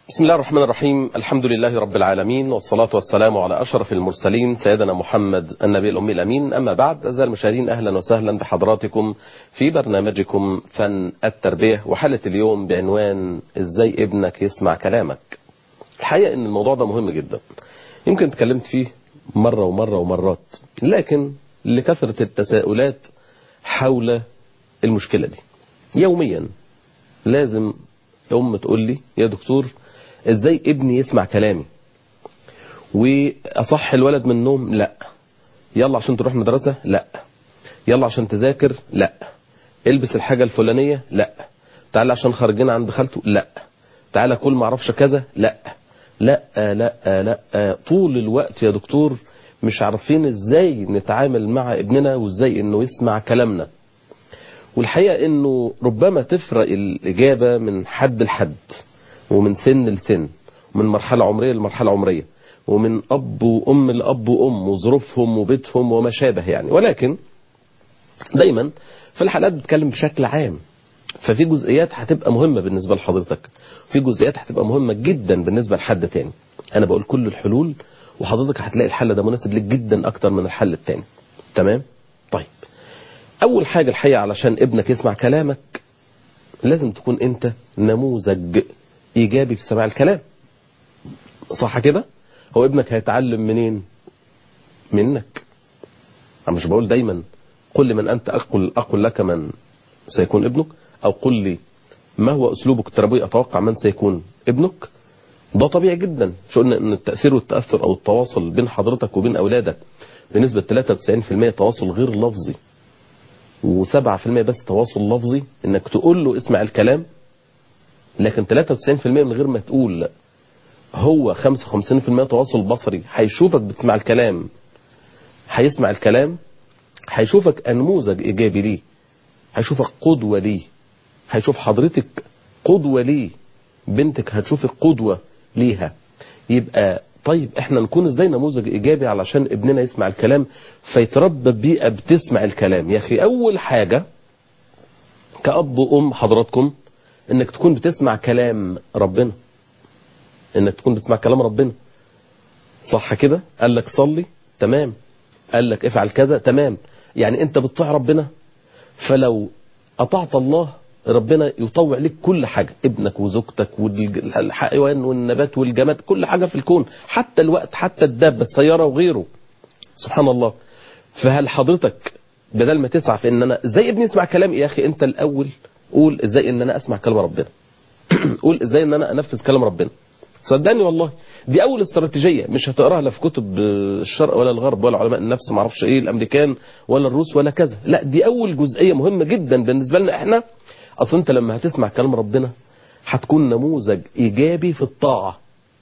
بسم الله الرحمن الرحيم الحمد لله رب العالمين والصلاة والسلام على أشرف المرسلين سيدنا محمد النبي الأمي الأمين أما بعد أعزائي المشاهدين أهلا وسهلا بحضراتكم في برنامجكم فن التربية وحلقة اليوم بعنوان إزاي ابنك يسمع كلامك الحقيقة أن الموضوع ده مهم جدا يمكن اتكلمت فيه مرة ومرة ومرات لكن لكثرة التساؤلات حول المشكلة دي يوميا لازم أم تقول لي يا دكتور ازاي ابني يسمع كلامي واصح الولد من النوم لا يلا عشان تروح مدرسة لا يلا عشان تذاكر لا البس الحاجة الفلانية لا تعالى عشان خارجين عند خالته لا تعالى كل ما اعرفش كذا لا لا لا لا طول الوقت يا دكتور مش عارفين ازاي نتعامل مع ابننا وازاي انه يسمع كلامنا والحقيقة انه ربما تفرق الاجابة من حد لحد ومن سن لسن ومن مرحلة عمرية لمرحلة عمرية ومن أب وأم لأب وأم وظروفهم وبيتهم وما شابه يعني ولكن دايما في الحلقات بتكلم بشكل عام ففي جزئيات هتبقى مهمة بالنسبة لحضرتك في جزئيات هتبقى مهمة جدا بالنسبة لحد تاني أنا بقول كل الحلول وحضرتك هتلاقي الحل ده مناسب لك جدا أكتر من الحل التاني تمام طيب أول حاجة الحقيقة علشان ابنك يسمع كلامك لازم تكون أنت نموذج ايجابي في سماع الكلام صح كده هو ابنك هيتعلم منين منك انا مش بقول دايما قل لي من انت اقول اقول لك من سيكون ابنك او قل لي ما هو اسلوبك التربوي اتوقع من سيكون ابنك ده طبيعي جدا شو قلنا ان التاثير والتاثر او التواصل بين حضرتك وبين اولادك بنسبه 93% تواصل غير لفظي و7% بس تواصل لفظي انك تقول له اسمع الكلام لكن 93% من غير ما تقول لا. هو 55% تواصل بصري هيشوفك بتسمع الكلام هيسمع الكلام هيشوفك نموذج ايجابي ليه هيشوفك قدوة ليه هيشوف حضرتك قدوة ليه بنتك هتشوفك قدوة ليها يبقى طيب احنا نكون ازاي نموذج ايجابي علشان ابننا يسمع الكلام فيتربى ببيئة بتسمع الكلام يا اخي اول حاجة كأب وام حضراتكم انك تكون بتسمع كلام ربنا انك تكون بتسمع كلام ربنا صح كده قال لك صلي تمام قال لك افعل كذا تمام يعني انت بتطيع ربنا فلو اطعت الله ربنا يطوع لك كل حاجة ابنك وزوجتك والحيوان والنبات والجماد كل حاجة في الكون حتى الوقت حتى الدابة السيارة وغيره سبحان الله فهل حضرتك بدل ما تسعى في ان انا ازاي ابني يسمع كلامي يا اخي انت الاول قول ازاي ان انا اسمع كلام ربنا قول ازاي ان انا انفذ كلام ربنا صدقني والله دي اول استراتيجيه مش هتقراها لا في كتب الشرق ولا الغرب ولا علماء النفس ما اعرفش ايه الامريكان ولا الروس ولا كذا لا دي اول جزئيه مهمه جدا بالنسبه لنا احنا اصل انت لما هتسمع كلام ربنا هتكون نموذج ايجابي في الطاعه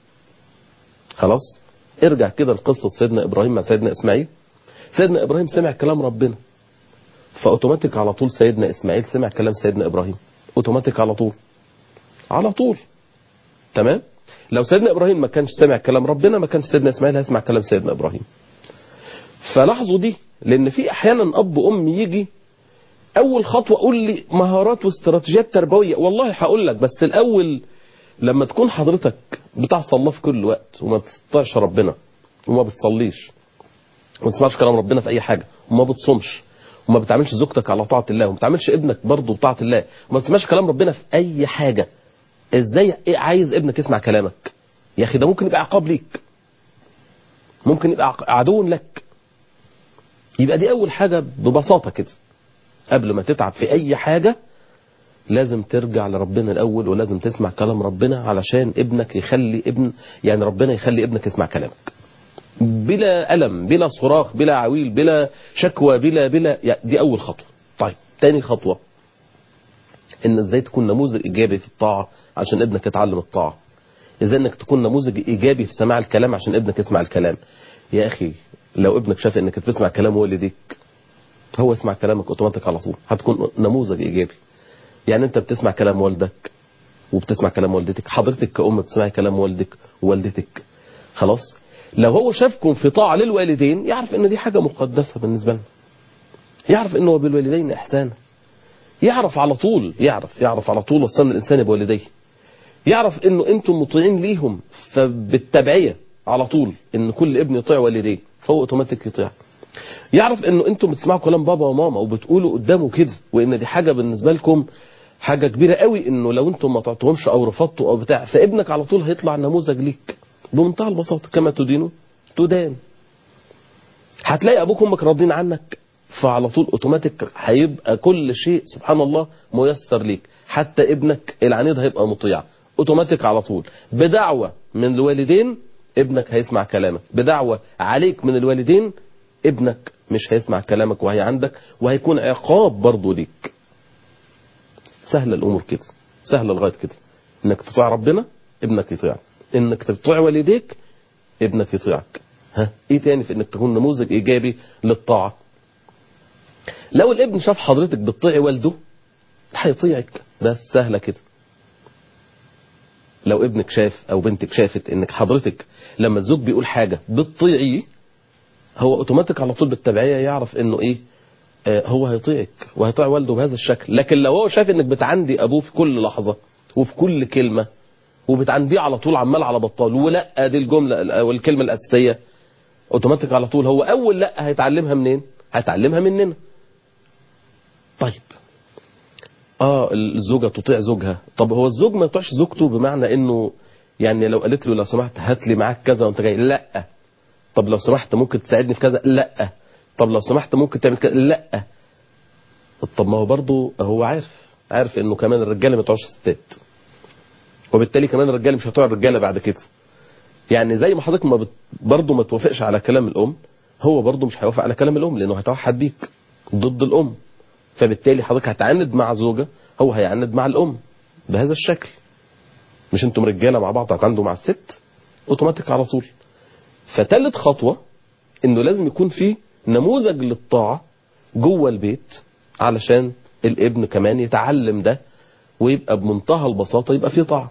خلاص ارجع كده لقصه سيدنا ابراهيم مع سيدنا اسماعيل سيدنا ابراهيم سمع كلام ربنا فاوتوماتيك على طول سيدنا اسماعيل سمع كلام سيدنا ابراهيم اوتوماتيك على طول على طول تمام لو سيدنا ابراهيم ما كانش سمع كلام ربنا ما كانش سيدنا اسماعيل هيسمع كلام سيدنا ابراهيم فلاحظوا دي لان في احيانا اب وام يجي اول خطوه قول لي مهارات واستراتيجيات تربويه والله هقول لك بس الاول لما تكون حضرتك بتعصى الله في كل وقت وما بتطيعش ربنا وما بتصليش وما تسمعش كلام ربنا في اي حاجه وما بتصومش وما بتعملش زوجتك على طاعة الله وما بتعملش ابنك برضه بطاعة الله وما تسمعش كلام ربنا في أي حاجة ازاي إيه عايز ابنك يسمع كلامك يا أخي ده ممكن يبقى عقاب ليك ممكن يبقى عدو لك يبقى دي أول حاجة ببساطة كده قبل ما تتعب في أي حاجة لازم ترجع لربنا الأول ولازم تسمع كلام ربنا علشان ابنك يخلي ابن يعني ربنا يخلي ابنك يسمع كلامك بلا ألم بلا صراخ بلا عويل بلا شكوى بلا بلا يعني دي أول خطوة طيب تاني خطوة إن إزاي تكون نموذج إيجابي في الطاعة عشان ابنك يتعلم الطاعة إزاي إنك تكون نموذج إيجابي في سماع الكلام عشان ابنك يسمع الكلام يا أخي لو ابنك شاف إنك بتسمع كلام والديك هو يسمع كلامك أوتوماتيك على طول هتكون نموذج إيجابي يعني أنت بتسمع كلام والدك وبتسمع كلام والدتك حضرتك كأم بتسمعي كلام والدك ووالدتك خلاص لو هو شافكم في طاعة للوالدين يعرف ان دي حاجة مقدسة بالنسبة لنا يعرف انه بالوالدين احسانا يعرف على طول يعرف يعرف على طول وصلنا الانسان بوالديه يعرف انه انتم مطيعين ليهم فبالتبعيه على طول ان كل ابن يطيع والديه فهو اوتوماتيك يطيع يعرف انه انتم بتسمعوا كلام بابا وماما وبتقولوا قدامه كده وان دي حاجه بالنسبه لكم حاجه كبيره قوي انه لو انتم ما تعطوهمش او رفضتوا او بتاع فابنك على طول هيطلع نموذج ليك بمنتهى البساطه كما تدين تدان هتلاقي ابوك وامك راضين عنك فعلى طول اوتوماتيك هيبقى كل شيء سبحان الله ميسر ليك حتى ابنك العنيد هيبقى مطيع اوتوماتيك على طول بدعوة من الوالدين ابنك هيسمع كلامك بدعوة عليك من الوالدين ابنك مش هيسمع كلامك وهي عندك وهيكون عقاب برضه ليك سهلة الامور كده سهلة لغاية كده انك تطيع ربنا ابنك يطيعك انك تطيع والديك ابنك يطيعك ها ايه تاني في انك تكون نموذج ايجابي للطاعة لو الابن شاف حضرتك بتطيعي والده هيطيعك ده سهلة كده لو ابنك شاف او بنتك شافت انك حضرتك لما الزوج بيقول حاجة بتطيعيه هو اوتوماتيك على طول بالتبعية يعرف انه ايه آه هو هيطيعك وهيطيع والده بهذا الشكل لكن لو هو شاف انك بتعندي ابوه في كل لحظة وفي كل كلمة وبتعنديه على طول عمال على بطال ولا دي الجملة والكلمة الأساسية اوتوماتيك على طول هو اول لا هيتعلمها منين هيتعلمها مننا طيب اه الزوجة تطيع زوجها طب هو الزوج ما يطيعش زوجته بمعنى انه يعني لو قالت له لو سمحت هات لي معاك كذا وانت جاي لا طب لو سمحت ممكن تساعدني في كذا لا طب لو سمحت ممكن تعمل كذا لا طب ما هو برضه هو عارف عارف انه كمان الرجاله ما يطيعوش الستات وبالتالي كمان الرجاله مش هتوع الرجاله بعد كده يعني زي ما حضرتك ما بت... برضه ما توافقش على كلام الام هو برضه مش هيوافق على كلام الام لانه هيتوحد بيك ضد الام فبالتالي حضرتك هتعاند مع زوجة هو هيعاند مع الأم بهذا الشكل مش انتم رجالة مع بعض هتعاندوا مع الست اوتوماتيك على طول فتالت خطوة انه لازم يكون في نموذج للطاعة جوه البيت علشان الابن كمان يتعلم ده ويبقى بمنتهى البساطة يبقى فيه طاعة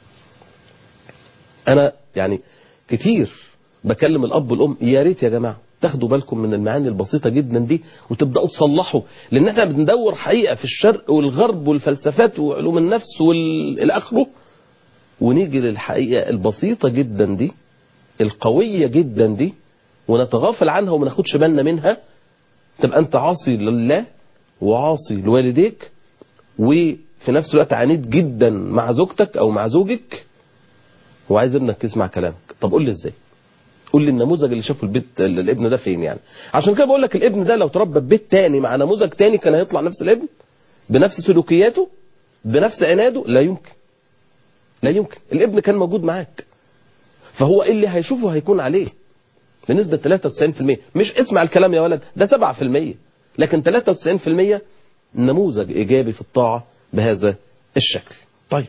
انا يعني كتير بكلم الاب والام يا ريت يا جماعه تاخدوا بالكم من المعاني البسيطة جدا دي وتبدأوا تصلحوا لأن احنا بندور حقيقة في الشرق والغرب والفلسفات وعلوم النفس والآخره ونيجي للحقيقة البسيطة جدا دي القوية جدا دي ونتغافل عنها وما ناخدش بالنا منها تبقى أنت عاصي لله وعاصي لوالديك وفي نفس الوقت عنيد جدا مع زوجتك أو مع زوجك وعايز ابنك يسمع كلامك طب قول لي ازاي قول لي النموذج اللي شافه البيت الابن ده فين يعني عشان كده بقول لك الابن ده لو تربى في بيت تاني مع نموذج تاني كان هيطلع نفس الابن بنفس سلوكياته بنفس عناده لا يمكن لا يمكن الابن كان موجود معاك فهو اللي هيشوفه هيكون عليه بنسبة 93% مش اسمع الكلام يا ولد ده 7% لكن 93% نموذج إيجابي في الطاعة بهذا الشكل طيب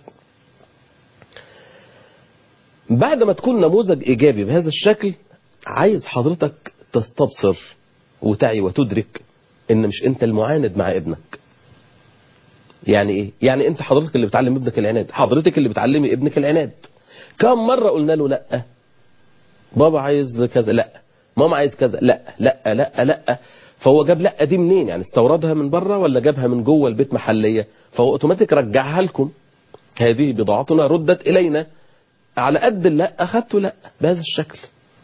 بعد ما تكون نموذج إيجابي بهذا الشكل عايز حضرتك تستبصر وتعي وتدرك ان مش انت المعاند مع ابنك يعني ايه يعني انت حضرتك اللي بتعلم ابنك العناد حضرتك اللي بتعلمي ابنك العناد كم مرة قلنا له لا بابا عايز كذا لا ماما عايز كذا لا لا لا لا فهو جاب لا دي منين يعني استوردها من بره ولا جابها من جوه البيت محلية فهو اوتوماتيك رجعها لكم هذه بضاعتنا ردت الينا على قد لا اخدته لا بهذا الشكل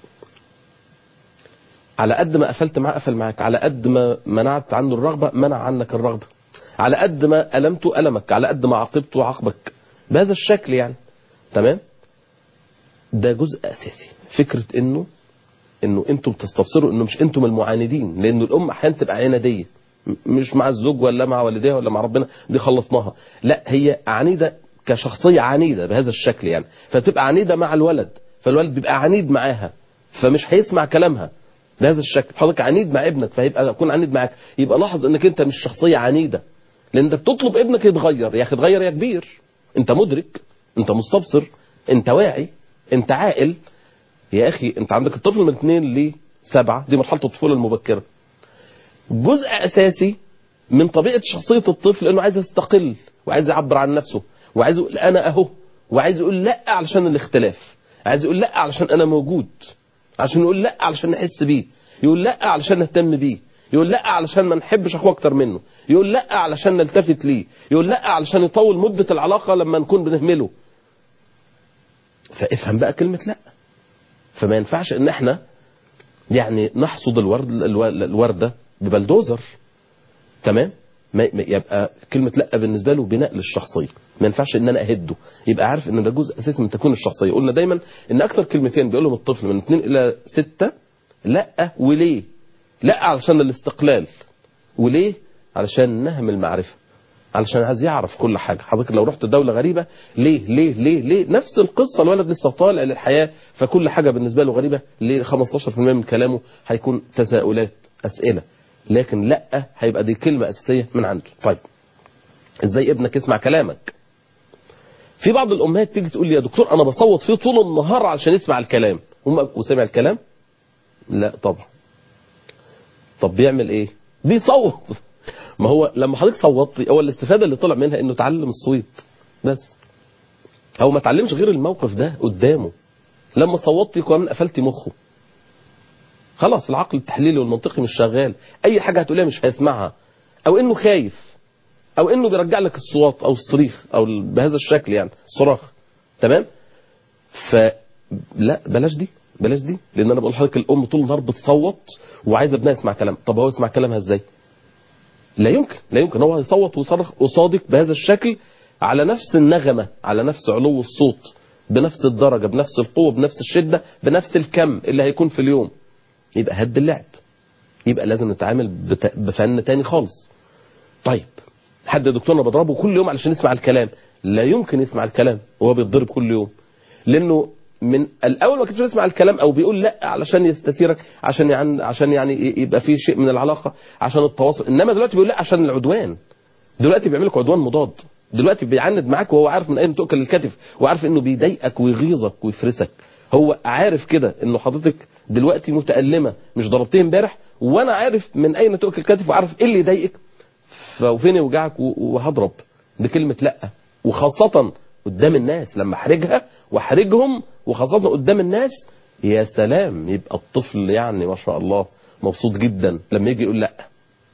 على قد ما قفلت معاه قفل معاك على قد ما منعت عنه الرغبة منع عنك الرغبة على قد ما ألمته ألمك على قد ما عاقبته عاقبك بهذا الشكل يعني تمام ده جزء أساسي فكرة إنه إنه أنتم تستبصروا إنه مش أنتم المعاندين لأنه الأم أحيانا تبقى عنادية مش مع الزوج ولا مع والديها ولا مع ربنا دي خلصناها لا هي عنيدة كشخصية عنيدة بهذا الشكل يعني فتبقى عنيدة مع الولد فالولد بيبقى عنيد معاها فمش هيسمع كلامها بهذا الشكل حضرتك عنيد مع ابنك فهيبقى يكون عنيد معاك يبقى لاحظ انك انت مش شخصية عنيدة لانك تطلب ابنك يتغير يا اخي اتغير يا كبير انت مدرك انت مستبصر انت واعي انت عاقل يا اخي انت عندك الطفل من اثنين لسبعة دي مرحلة الطفولة المبكرة جزء اساسي من طبيعة شخصية الطفل انه عايز يستقل وعايز يعبر عن نفسه وعايز يقول انا اهو وعايز يقول لا علشان الاختلاف عايز يقول لا علشان انا موجود عشان يقول لا علشان نحس بيه يقول لا علشان نهتم بيه يقول لا علشان ما نحبش اخوه اكتر منه يقول لا علشان نلتفت ليه يقول لا علشان يطول مدة العلاقة لما نكون بنهمله فافهم بقى كلمة لا فما ينفعش ان احنا يعني نحصد الورد الو- الوردة ببلدوزر تمام ما ما- يبقى كلمة لا بالنسبة له بناء للشخصية ما ينفعش ان انا اهده يبقى عارف ان ده جزء اساسي من تكوين الشخصية قلنا دايما ان اكثر كلمتين بيقولهم الطفل من اثنين الى ستة لا وليه لا علشان الاستقلال وليه علشان نهم المعرفة علشان عايز يعرف كل حاجة حضرتك لو رحت دولة غريبة ليه ليه ليه ليه نفس القصة الولد لسه طالع للحياة فكل حاجة بالنسبة له غريبة ليه 15% من كلامه هيكون تساؤلات أسئلة لكن لا هيبقى دي كلمة أساسية من عنده طيب ازاي ابنك يسمع كلامك في بعض الامهات تيجي تقول لي يا دكتور انا بصوت فيه طول النهار علشان يسمع الكلام هم وسمع الكلام لا طبعا طب بيعمل ايه بيصوت ما هو لما حضرتك صوتي هو الاستفاده اللي طلع منها انه اتعلم الصويت بس هو ما اتعلمش غير الموقف ده قدامه لما صوتي كمان قفلتي مخه خلاص العقل التحليلي والمنطقي مش شغال اي حاجه هتقولها مش هيسمعها او انه خايف او انه بيرجع لك الصوات او الصريخ او بهذا الشكل يعني الصراخ تمام فلا بلاش دي بلاش دي لان انا بقول لحضرتك الام طول النهار بتصوت وعايزه ابنها يسمع كلام طب هو يسمع كلامها ازاي لا يمكن لا يمكن هو هيصوت ويصرخ قصادك بهذا الشكل على نفس النغمه على نفس علو الصوت بنفس الدرجه بنفس القوه بنفس الشده بنفس الكم اللي هيكون في اليوم يبقى هد اللعب يبقى لازم نتعامل بت- بفن تاني خالص طيب حد يا دكتور انا بضربه كل يوم علشان يسمع الكلام لا يمكن يسمع الكلام وهو بيتضرب كل يوم لانه من الاول ما كانش بيسمع الكلام او بيقول لا علشان يستثيرك عشان يعني عشان يعني ي- يبقى في شيء من العلاقه عشان التواصل انما دلوقتي بيقول لا عشان العدوان دلوقتي بيعمل لك عدوان مضاد دلوقتي بيعند معاك وهو عارف من اين تؤكل الكتف وعارف انه بيضايقك ويغيظك ويفرسك هو عارف كده انه حضرتك دلوقتي متألمة مش ضربتيه امبارح وانا عارف من اين تؤكل الكتف وعارف ايه اللي يضايقك فوفين يوجعك و- وهضرب بكلمة لا وخاصة قدام الناس لما احرجها واحرجهم وخاصة قدام الناس يا سلام يبقى الطفل يعني ما شاء الله مبسوط جدا لما يجي يقول لا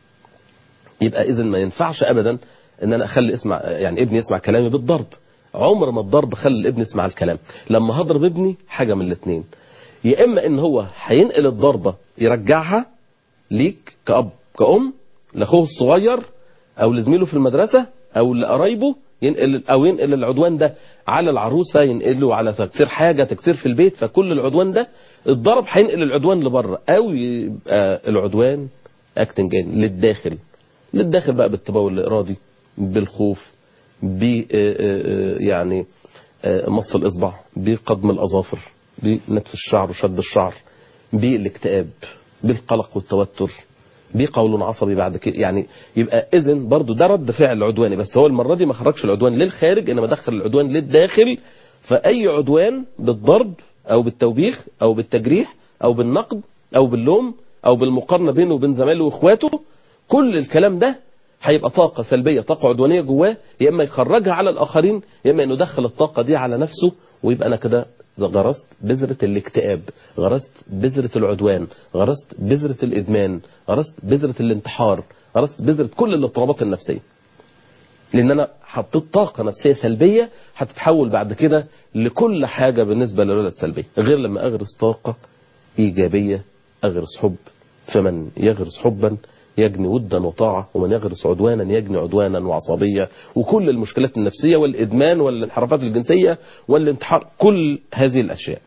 يبقى اذا ما ينفعش ابدا ان انا اخلي اسمع يعني ابني يسمع كلامي بالضرب عمر ما الضرب خلي الابن يسمع الكلام لما هضرب ابني حاجه من الاثنين يا اما ان هو هينقل الضربه يرجعها ليك كاب كأم لاخوه الصغير او لزميله في المدرسه او لقرايبه ينقل او ينقل العدوان ده على العروسه ينقله على تكسير حاجه تكسير في البيت فكل العدوان ده الضرب هينقل العدوان لبره او يبقى العدوان اكتنج للداخل للداخل بقى بالتبول الارادي بالخوف ب آه، آه، يعني آه، مص الاصبع بقضم الاظافر بنتف الشعر وشد الشعر بالاكتئاب بالقلق والتوتر بقول عصبي بعد كده يعني يبقى اذن برضو ده رد فعل عدواني بس هو المره دي ما خرجش العدوان للخارج انما دخل العدوان للداخل فاي عدوان بالضرب او بالتوبيخ او بالتجريح او بالنقد او باللوم او بالمقارنه بينه وبين زمايله واخواته كل الكلام ده هيبقى طاقة سلبية طاقة عدوانية جواه يا إما يخرجها على الآخرين يا إما إنه يدخل الطاقة دي على نفسه ويبقى أنا كده غرست بذرة الاكتئاب غرست بذرة العدوان غرست بذرة الإدمان غرست بذرة الانتحار غرست بذرة كل الاضطرابات النفسية لأن أنا حطيت طاقة نفسية سلبية هتتحول بعد كده لكل حاجة بالنسبة للولد سلبية غير لما أغرس طاقة إيجابية أغرس حب فمن يغرس حبا يجني ودا وطاعة ومن يغرس عدوانا يجني عدوانا وعصبية وكل المشكلات النفسية والإدمان والانحرافات الجنسية والانتحار كل هذه الأشياء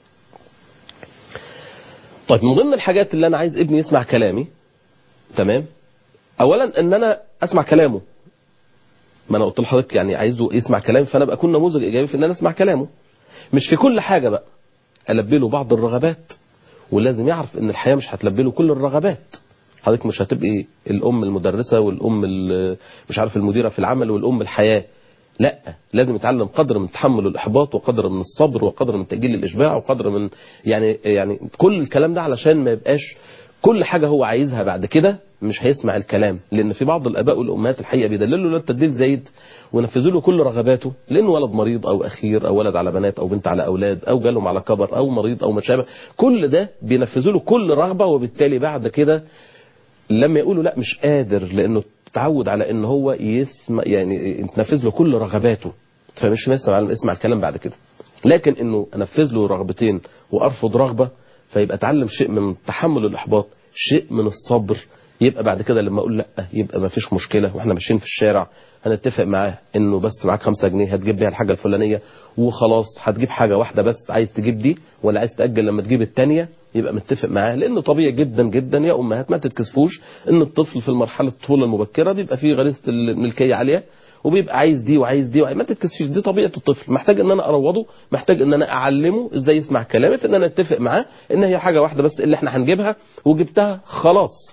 طيب من ضمن الحاجات اللي أنا عايز ابني يسمع كلامي تمام أولا أن أنا أسمع كلامه ما أنا قلت لحضرتك يعني عايزه يسمع كلامي فأنا بقى أكون نموذج إيجابي في أن أنا أسمع كلامه مش في كل حاجة بقى ألبي له بعض الرغبات ولازم يعرف ان الحياه مش هتلبي له كل الرغبات حضرتك مش هتبقي الام المدرسه والام ال- مش عارف المديره في العمل والام الحياه لا لازم يتعلم قدر من تحمل الاحباط وقدر من الصبر وقدر من تاجيل الاشباع وقدر من يعني يعني كل الكلام ده علشان ما يبقاش كل حاجه هو عايزها بعد كده مش هيسمع الكلام لان في بعض الاباء والامهات الحقيقه بيدللوا الولد تدليل زايد ونفذوا له كل رغباته لانه ولد مريض او اخير او ولد على بنات او بنت على اولاد او جالهم على كبر او مريض او ما شابه كل ده بينفذوا له كل رغبه وبالتالي بعد كده لما يقولوا لا مش قادر لانه تعود على ان هو يسمع يعني تنفذ له كل رغباته فمش يسمع يسمع الكلام بعد كده لكن انه انفذ له رغبتين وارفض رغبه فيبقى اتعلم شيء من تحمل الاحباط شيء من الصبر يبقى بعد كده لما اقول لا يبقى ما فيش مشكله واحنا ماشيين في الشارع هنتفق معاه انه بس معاك خمسة جنيه هتجيب بيها الحاجه الفلانيه وخلاص هتجيب حاجه واحده بس عايز تجيب دي ولا عايز تاجل لما تجيب الثانيه يبقى متفق معاه لان طبيعي جدا جدا يا امهات ما تتكسفوش ان الطفل في مرحله الطفوله المبكره بيبقى فيه غريزه الملكيه عاليه وبيبقى عايز دي وعايز دي وعايز ما تتكسفش دي طبيعه الطفل محتاج ان انا اروضه محتاج ان انا اعلمه ازاي يسمع كلامي في ان انا اتفق معاه ان هي حاجه واحده بس اللي احنا هنجيبها وجبتها خلاص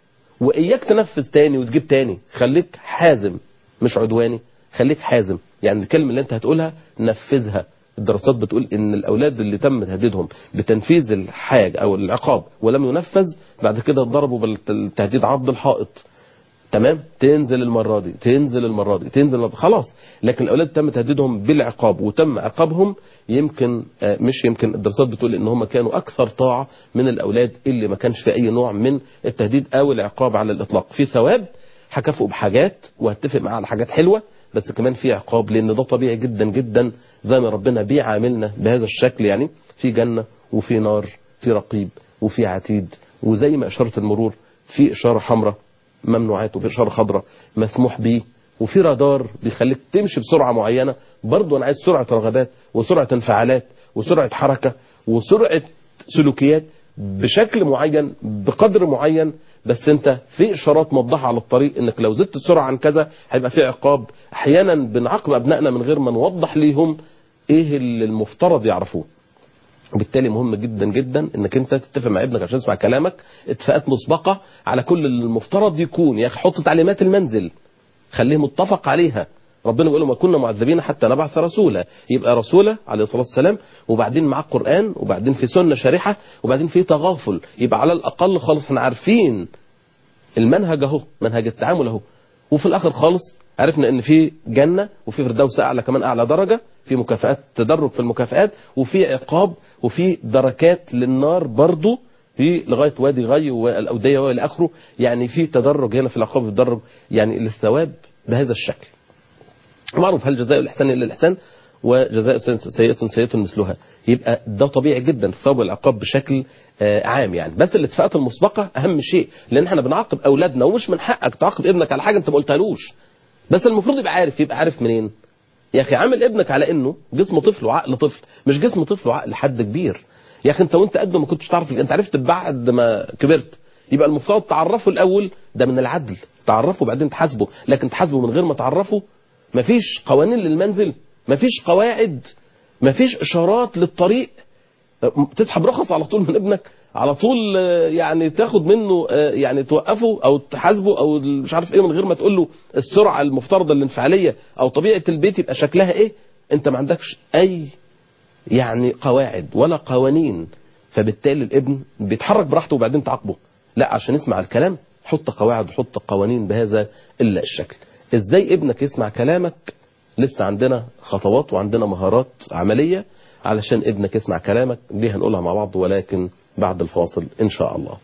واياك تنفذ تاني وتجيب تاني خليك حازم مش عدواني خليك حازم يعني الكلمه اللي انت هتقولها نفذها الدراسات بتقول ان الاولاد اللي تم تهديدهم بتنفيذ الحاجه او العقاب ولم ينفذ بعد كده ضربوا بالتهديد عرض الحائط تمام تنزل المره دي تنزل المره دي تنزل المرة دي. خلاص لكن الاولاد تم تهديدهم بالعقاب وتم عقابهم يمكن آه، مش يمكن الدراسات بتقول ان هم كانوا اكثر طاعه من الاولاد اللي ما كانش في اي نوع من التهديد او العقاب على الاطلاق في ثواب هكافئه بحاجات وهتفق معاه على حاجات حلوه بس كمان في عقاب لان ده طبيعي جدا جدا زي ما ربنا بيعاملنا بهذا الشكل يعني في جنه وفي نار في رقيب وفي عتيد وزي ما اشاره المرور في اشاره حمراء ممنوعات وفي اشاره خضراء مسموح بيه وفي رادار بيخليك تمشي بسرعه معينه برضه انا عايز سرعه رغبات وسرعه انفعالات وسرعه حركه وسرعه سلوكيات بشكل معين بقدر معين بس انت في اشارات موضحه على الطريق انك لو زدت السرعه عن كذا هيبقى في عقاب احيانا بنعاقب ابنائنا من غير ما نوضح ليهم ايه اللي المفترض يعرفوه وبالتالي مهم جدا جدا انك انت تتفق مع ابنك عشان يسمع كلامك اتفاقات مسبقه على كل اللي المفترض يكون يا اخي حط تعليمات المنزل خليه متفق عليها ربنا بيقول ما كنا معذبين حتى نبعث رسولا يبقى رسولا عليه الصلاه والسلام وبعدين معاه قران وبعدين في سنه شريحه وبعدين في تغافل يبقى على الاقل خالص احنا عارفين المنهج اهو منهج التعامل اهو وفي الاخر خالص عرفنا ان في جنه وفي فردوس اعلى كمان اعلى درجه في مكافآت تدرج في المكافآت وفي عقاب وفي دركات للنار برضه في لغايه وادي غي والاوديه والى اخره يعني في تدرج هنا في العقاب والتدرج يعني للثواب بهذا الشكل. معروف هل جزاء الاحسان الا الاحسان وجزاء سيئه سيئه مثلها يبقى ده طبيعي جدا الثواب والعقاب بشكل آه، عام يعني بس الاتفاقات المسبقه اهم شيء لان احنا بنعاقب اولادنا ومش من حقك تعاقب ابنك على حاجه انت ما قلتهالوش بس المفروض يبقى عارف يبقى عارف منين يا اخي عامل ابنك على انه جسم طفل وعقل طفل مش جسم طفل وعقل حد كبير يا اخي انت وانت قد ما كنتش تعرف انت عرفت بعد ما كبرت يبقى المفترض تعرفه الاول ده من العدل تعرفه بعدين تحاسبه لكن تحاسبه من غير ما تعرفه مفيش قوانين للمنزل مفيش قواعد مفيش اشارات للطريق تسحب رخص على طول من ابنك على طول آه، يعني تاخد منه آه، يعني توقفه او تحاسبه او مش عارف ايه من غير ما تقول له السرعه المفترضه الانفعاليه او طبيعه البيت يبقى شكلها ايه انت ما عندكش اي يعني قواعد ولا قوانين فبالتالي الابن بيتحرك براحته وبعدين تعاقبه لا عشان يسمع الكلام حط قواعد وحط قوانين بهذا الا الشكل ازاي ابنك يسمع كلامك لسه عندنا خطوات وعندنا مهارات عمليه علشان ابنك يسمع كلامك دي هنقولها مع بعض ولكن بعد الفاصل ان شاء الله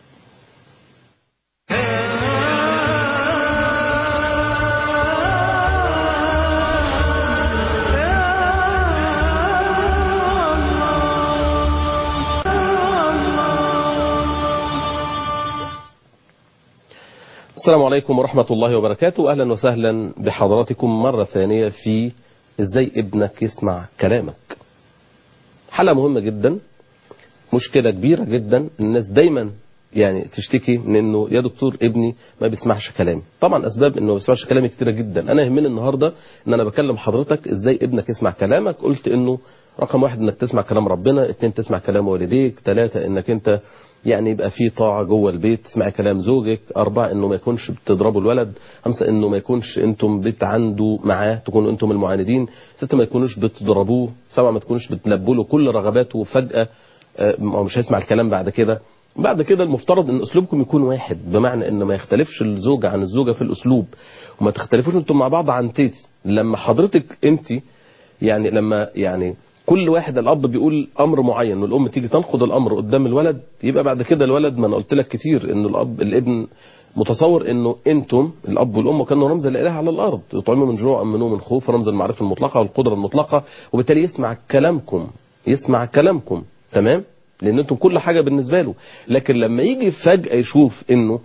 السلام عليكم ورحمة الله وبركاته أهلا وسهلا بحضراتكم مرة ثانية في إزاي ابنك يسمع كلامك حلقة مهمة جدا مشكلة كبيرة جدا الناس دايما يعني تشتكي من انه يا دكتور ابني ما بيسمعش كلامي طبعا اسباب انه ما بيسمعش كلامي كتيره جدا انا يهمني النهارده ان انا بكلم حضرتك ازاي ابنك يسمع كلامك قلت انه رقم واحد انك تسمع كلام ربنا اتنين تسمع كلام والديك ثلاثة انك انت يعني يبقى في طاعة جوه البيت تسمع كلام زوجك أربعة إنه ما يكونش بتضربوا الولد خمسة إنه ما يكونش أنتم بتعاندوا معاه تكونوا أنتم المعاندين ستة ما يكونوش بتضربوه سبعة ما تكونوش بتلبوا له كل رغباته وفجأة آه، هو مش هيسمع الكلام بعد كده بعد كده المفترض ان اسلوبكم يكون واحد بمعنى ان ما يختلفش الزوج عن الزوجه في الاسلوب وما تختلفوش انتم مع بعض عن تيت لما حضرتك انت يعني لما يعني كل واحد الاب بيقول امر معين والام تيجي تنقض الامر قدام الولد يبقى بعد كده الولد ما انا قلت لك كتير ان الاب الابن متصور انه انتم الاب والام كانوا رمز الاله على الارض يطعموا من جوع امنوا من خوف رمز المعرفه المطلقه والقدره المطلقه وبالتالي يسمع كلامكم يسمع كلامكم تمام لان انتم كل حاجه بالنسبه له لكن لما يجي فجاه يشوف انه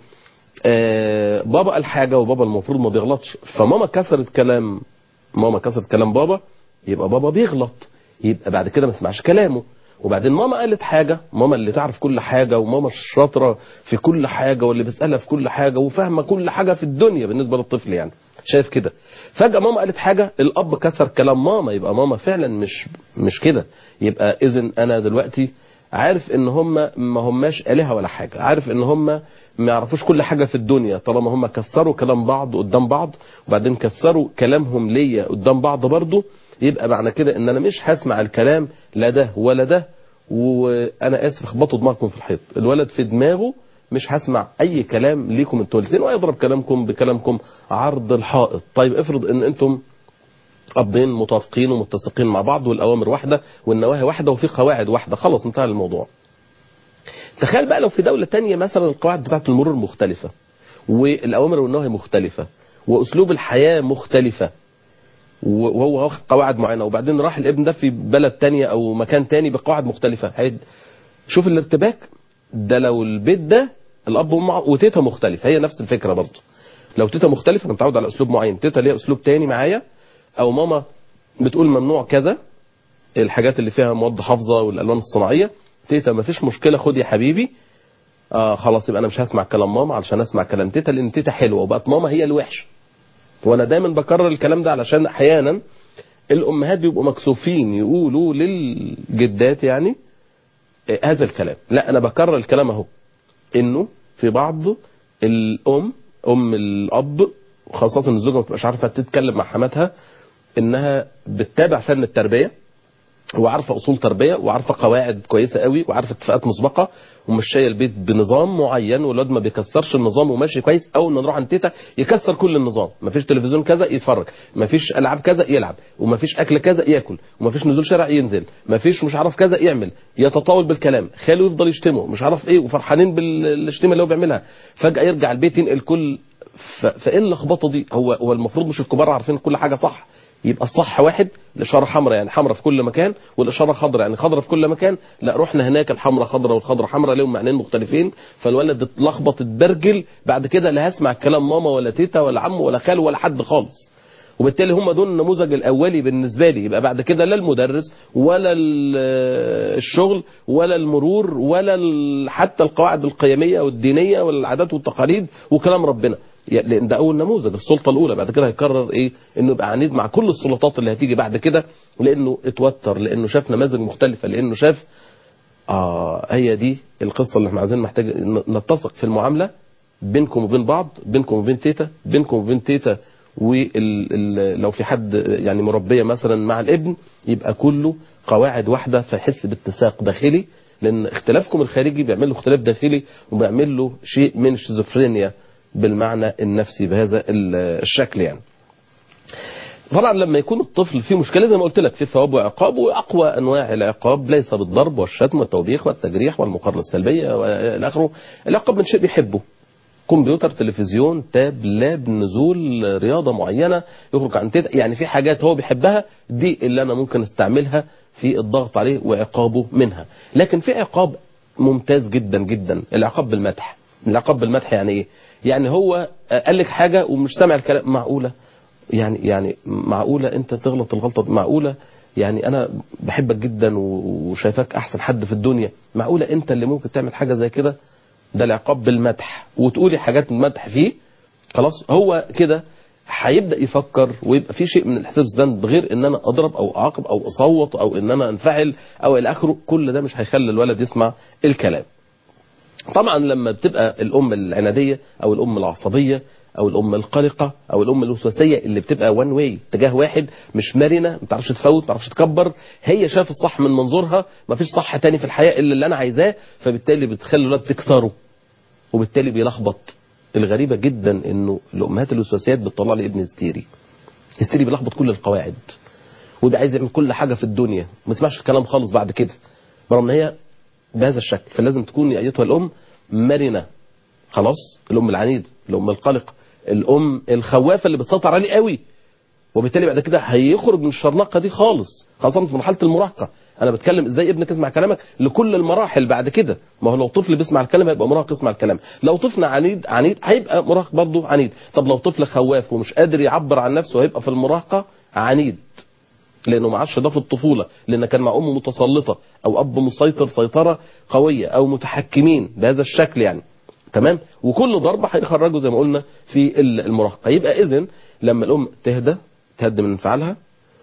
آه بابا قال حاجه وبابا المفروض ما بيغلطش فماما كسرت كلام ماما كسرت كلام بابا يبقى بابا بيغلط يبقى بعد كده ما اسمعش كلامه وبعدين ماما قالت حاجة ماما اللي تعرف كل حاجة وماما الشاطرة في كل حاجة واللي بيسألها في كل حاجة وفاهمة كل حاجة في الدنيا بالنسبة للطفل يعني شايف كده فجأة ماما قالت حاجة الأب كسر كلام ماما يبقى ماما فعلا مش مش كده يبقى إذن أنا دلوقتي عارف ان هم ما هماش آلهة ولا حاجة عارف ان هم ما يعرفوش كل حاجة في الدنيا طالما هم كسروا كلام بعض قدام بعض وبعدين كسروا كلامهم ليا قدام بعض برضه يبقى معنى كده ان انا مش هسمع الكلام لا ده ولا ده وانا اسف اخبطوا دماغكم في الحيط الولد في دماغه مش هسمع اي كلام ليكم انتوا الاثنين ويضرب كلامكم بكلامكم عرض الحائط طيب افرض ان انتم ابين متوافقين ومتسقين مع بعض والاوامر واحده والنواهي واحده وفي قواعد واحده خلاص انتهى الموضوع تخيل بقى لو في دولة تانية مثلا القواعد بتاعة المرور مختلفة والأوامر والنواهي مختلفة وأسلوب الحياة مختلفة وهو واخد قواعد معينة وبعدين راح الابن ده في بلد تانية أو مكان تاني بقواعد مختلفة هيد شوف الارتباك ده لو البيت ده الأب وأمه وتيتا مختلفة هي نفس الفكرة برضه لو تيتا مختلفة أنا متعود على أسلوب معين تيتا ليها أسلوب تاني معايا أو ماما بتقول ممنوع كذا الحاجات اللي فيها مواد حافظة والألوان الصناعية تيتا ما فيش مشكلة خد يا حبيبي آه خلاص يبقى انا مش هسمع كلام ماما علشان اسمع كلام تيتا لان تيتا حلوه وبقت ماما هي الوحشه وانا دايما بكرر الكلام ده علشان احيانا الامهات بيبقوا مكسوفين يقولوا للجدات يعني آه هذا الكلام لا انا بكرر الكلام اهو انه في بعض الام ام الاب خاصه الزوجه ما بتبقاش عارفه تتكلم مع حماتها انها بتتابع فن التربيه وعارفه اصول تربيه وعارفه قواعد كويسه قوي وعارفه اتفاقات مسبقه ومشيه البيت بنظام معين والواد ما بيكسرش النظام وماشي كويس اول ما نروح عند تيتا يكسر كل النظام مفيش تلفزيون كذا يتفرج مفيش العاب كذا يلعب ومفيش اكل كذا ياكل ومفيش نزول شارع ينزل مفيش مش عارف كذا يعمل يتطاول بالكلام خاله يفضل يشتمه مش عارف ايه وفرحانين بالشتيمه اللي هو بيعملها فجاه يرجع البيت ينقل كل فايه اللخبطه دي هو هو المفروض مش الكبار عارفين كل حاجه صح يبقى الصح واحد الاشاره حمراء يعني حمراء في كل مكان والاشاره خضراء يعني خضراء في كل مكان لا رحنا هناك الحمراء خضراء والخضراء حمراء لهم معنيين مختلفين فالولد اتلخبط اتبرجل بعد كده لا هسمع كلام ماما ولا تيتا ولا عمه ولا خاله ولا حد خالص وبالتالي هم دول النموذج الاولي بالنسبه لي يبقى بعد كده لا المدرس ولا الشغل ولا المرور ولا حتى القواعد القيميه والدينيه والعادات والتقاليد وكلام ربنا لان ده اول نموذج السلطه الاولى بعد كده هيكرر ايه انه يبقى عنيد مع كل السلطات اللي هتيجي بعد كده لانه اتوتر لانه شاف نماذج مختلفه لانه شاف اه هي دي القصه اللي احنا عايزين محتاج نتسق في المعامله بينكم وبين بعض بينكم وبين تيتا بينكم وبين تيتا ولو في حد يعني مربيه مثلا مع الابن يبقى كله قواعد واحده فيحس باتساق داخلي لان اختلافكم الخارجي بيعمل له اختلاف داخلي وبيعمل له شيء من الشيزوفرينيا بالمعنى النفسي بهذا الشكل يعني طبعا لما يكون الطفل فيه مشكله زي ما قلت لك في ثواب وعقاب واقوى انواع العقاب ليس بالضرب والشتم والتوبيخ والتجريح والمقارنه السلبيه والى اخره العقاب من شيء بيحبه كمبيوتر تلفزيون تاب لاب نزول رياضه معينه يخرج عن تيتا يعني في حاجات هو بيحبها دي اللي انا ممكن استعملها في الضغط عليه وعقابه منها لكن في عقاب ممتاز جدا جدا العقاب بالمدح العقاب بالمدح يعني ايه يعني هو قال لك حاجه ومش سامع الكلام معقوله يعني يعني معقوله انت تغلط الغلطه معقوله يعني انا بحبك جدا وشايفاك احسن حد في الدنيا معقوله انت اللي ممكن تعمل حاجه زي كده ده العقاب بالمدح وتقولي حاجات مدح فيه خلاص هو كده هيبدا يفكر ويبقى في شيء من الاحساس بالذنب غير ان انا اضرب او اعاقب او اصوت او ان انا انفعل او الى اخره كل ده مش هيخلي الولد يسمع الكلام طبعا لما بتبقى الام العناديه او الام العصبيه او الام القلقه او الام الوسواسيه اللي بتبقى وان واي اتجاه واحد مش مرنه ما تعرفش تفوت ما تعرفش تكبر هي شاف الصح من منظورها ما فيش صح تاني في الحياه الا اللي انا عايزاه فبالتالي بتخلي الولد تكسره وبالتالي بيلخبط الغريبه جدا انه الامهات الوسواسيات بتطلع لي ابن هستيري هستيري بيلخبط كل القواعد ويبقى عايز يعمل كل حاجه في الدنيا ما يسمعش الكلام خالص بعد كده برغم ان هي بهذا الشكل فلازم تكون ايتها الام مرنه خلاص الام العنيد الام القلقه الام الخوافه اللي بتسيطر عليه قوي وبالتالي بعد كده هيخرج من الشرنقه دي خالص خاصه في مرحله المراهقه انا بتكلم ازاي ابنك يسمع كلامك لكل المراحل بعد كده ما هو لو طفل بيسمع الكلام هيبقى مراهق يسمع الكلام لو طفل عنيد عنيد هيبقى مراهق برضه عنيد طب لو طفل خواف ومش قادر يعبر عن نفسه هيبقى في المراهقه عنيد لانه ما عادش ده في الطفوله لان كان مع ام متسلطه او اب مسيطر سيطره قويه او متحكمين بهذا الشكل يعني تمام وكل ضربه هيخرجه زي ما قلنا في المراهقه يبقى اذا لما الام تهدى تهدى من انفعالها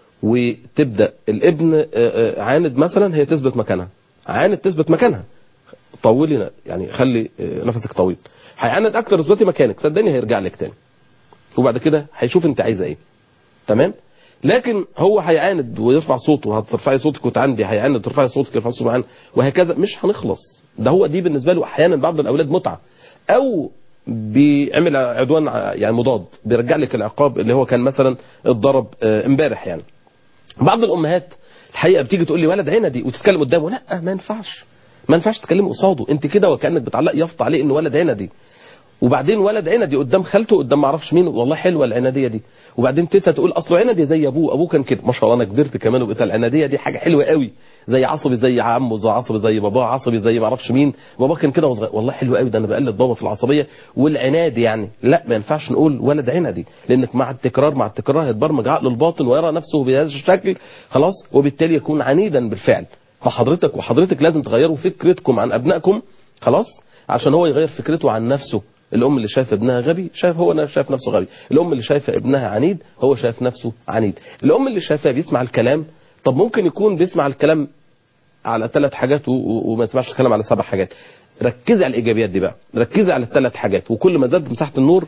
وتبدا الابن عاند مثلا هي تثبت مكانها عاند تثبت مكانها طولي يعني خلي نفسك طويل هيعاند اكتر اثبتي مكانك صدقني هيرجع لك تاني وبعد كده هيشوف انت عايزه ايه تمام لكن هو هيعاند ويرفع صوته وهترفعي صوتك وتعندي هيعاند ترفعي صوتك يرفع صوته معانا وهكذا مش هنخلص ده هو دي بالنسبه له احيانا بعض الاولاد متعه او بيعمل عدوان يعني مضاد بيرجع لك العقاب اللي هو كان مثلا اتضرب امبارح يعني بعض الامهات الحقيقه بتيجي تقول لي ولد عندي وتتكلم قدامه لا ما ينفعش ما ينفعش تتكلم قصاده انت كده وكانك بتعلق يافطه عليه انه ولد عندي وبعدين ولد عندي قدام خالته قدام ما اعرفش مين والله حلوه العناديه دي وبعدين تيتا تقول اصله عندي زي ابوه ابوه كان كده ما شاء الله انا كبرت كمان وبقيت العناديه دي حاجه حلوه قوي زي عصبي زي عمه زي عصبي زي باباه عصبي زي ما اعرفش مين بابا كان كده وصغير والله حلو قوي ده انا بقلد بابا في العصبيه والعناد يعني لا ما ينفعش نقول ولد عندي لانك مع التكرار مع التكرار هيتبرمج عقله الباطن ويرى نفسه بهذا الشكل خلاص وبالتالي يكون عنيدا بالفعل فحضرتك وحضرتك لازم تغيروا فكرتكم عن ابنائكم خلاص عشان هو يغير فكرته عن نفسه الام اللي شايفه ابنها غبي شايف هو شايف نفسه غبي الام اللي شايفه ابنها عنيد هو شايف نفسه عنيد الام اللي شايفاه بيسمع الكلام طب ممكن يكون بيسمع الكلام على ثلاث حاجات وما يسمعش الكلام على سبع حاجات ركزي على الايجابيات دي بقى ركزي على الثلاث حاجات وكل ما زادت مساحه النور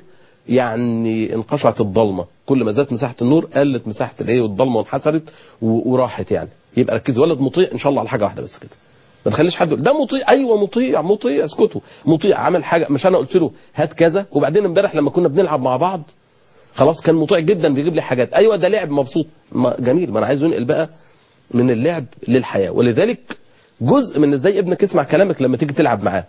يعني انقشعت الضلمه كل ما زادت مساحه النور قلت مساحه الايه والضلمه وانحسرت وراحت يعني يبقى ركزي ولد مطيع ان شاء الله على حاجه واحده بس كده ما تخليش حد ده مطيع ايوه مطيع مطيع اسكتوا مطيع عمل حاجه مش انا قلت له هات كذا وبعدين امبارح لما كنا بنلعب مع بعض خلاص كان مطيع جدا بيجيب لي حاجات ايوه ده لعب مبسوط ما جميل ما انا عايز ينقل بقى من اللعب للحياه ولذلك جزء من ازاي ابنك يسمع كلامك لما تيجي تلعب معاه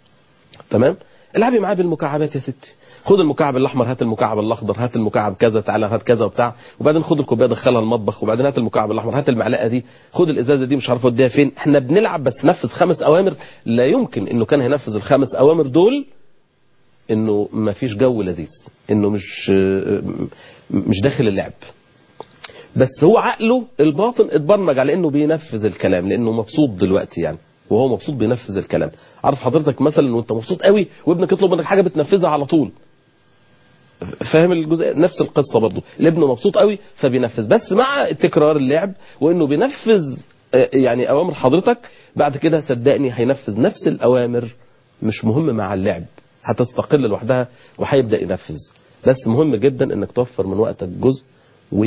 تمام العبي معاه بالمكعبات يا ستي خد المكعب الاحمر هات المكعب الاخضر هات المكعب كذا تعالى هات كذا وبتاع وبعدين خد الكوبايه دخلها المطبخ وبعدين هات المكعب الاحمر هات المعلقه دي خد الازازه دي مش عارف اوديها فين احنا بنلعب بس نفذ خمس اوامر لا يمكن انه كان هينفذ الخمس اوامر دول انه ما فيش جو لذيذ انه مش مش داخل اللعب بس هو عقله الباطن اتبرمج على انه بينفذ الكلام لانه مبسوط دلوقتي يعني وهو مبسوط بينفذ الكلام عارف حضرتك مثلا وانت مبسوط قوي وابنك يطلب منك حاجه بتنفذها على طول فاهم الجزء نفس القصه برضه الابن مبسوط قوي فبينفذ بس مع تكرار اللعب وانه بينفذ يعني اوامر حضرتك بعد كده صدقني هينفذ نفس الاوامر مش مهم مع اللعب هتستقل لوحدها وهيبدا ينفذ بس مهم جدا انك توفر من وقتك جزء و